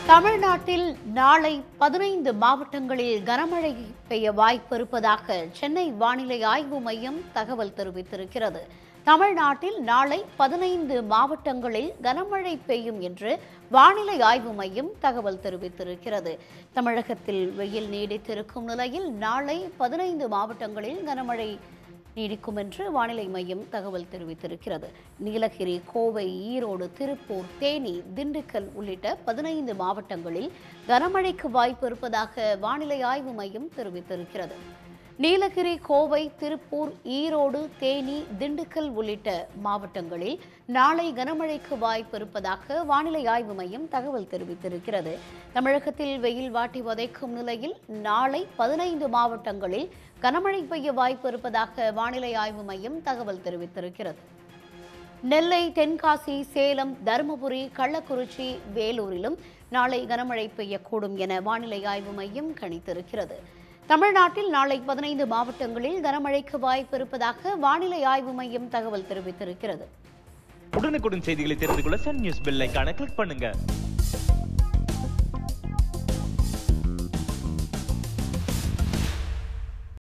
தமிழ்நாட்டில் நாளை பதினைந்து மாவட்டங்களில் கனமழை பெய்ய வாய்ப்பு இருப்பதாக சென்னை வானிலை ஆய்வு மையம் தகவல் தெரிவித்திருக்கிறது தமிழ்நாட்டில் நாளை பதினைந்து மாவட்டங்களில் கனமழை பெய்யும் என்று வானிலை ஆய்வு மையம் தகவல் தெரிவித்திருக்கிறது தமிழகத்தில் வெயில் நீடித்திருக்கும் நிலையில் நாளை பதினைந்து மாவட்டங்களில் கனமழை நீடிக்கும் என்று வானிலை மையம் தகவல் தெரிவித்திருக்கிறது நீலகிரி கோவை ஈரோடு திருப்பூர் தேனி திண்டுக்கல் உள்ளிட்ட பதினைந்து மாவட்டங்களில் கனமழைக்கு வாய்ப்பு இருப்பதாக வானிலை ஆய்வு மையம் தெரிவித்திருக்கிறது நீலகிரி கோவை திருப்பூர் ஈரோடு தேனி திண்டுக்கல் உள்ளிட்ட மாவட்டங்களில் நாளை கனமழைக்கு வாய்ப்பு இருப்பதாக வானிலை ஆய்வு மையம் தகவல் தெரிவித்திருக்கிறது தமிழகத்தில் வெயில் வாட்டி வதைக்கும் நிலையில் நாளை பதினைந்து மாவட்டங்களில் கனமழை பெய்ய வாய்ப்பு இருப்பதாக வானிலை ஆய்வு மையம் தகவல் தெரிவித்திருக்கிறது நெல்லை தென்காசி சேலம் தருமபுரி கள்ளக்குறிச்சி வேலூரிலும் நாளை கனமழை பெய்யக்கூடும் என வானிலை ஆய்வு மையம் கணித்திருக்கிறது தமிழ்நாட்டில் நாளை பதினைந்து மாவட்டங்களில் கனமழைக்கு வாய்ப்பு இருப்பதாக வானிலை ஆய்வு மையம் தகவல் தெரிவித்திருக்கிறது உடனுக்குடன் செய்திகளை தெரிந்து கொள்ள சன் நியூஸ் பெல் ஐகானை கிளிக் பண்ணுங்க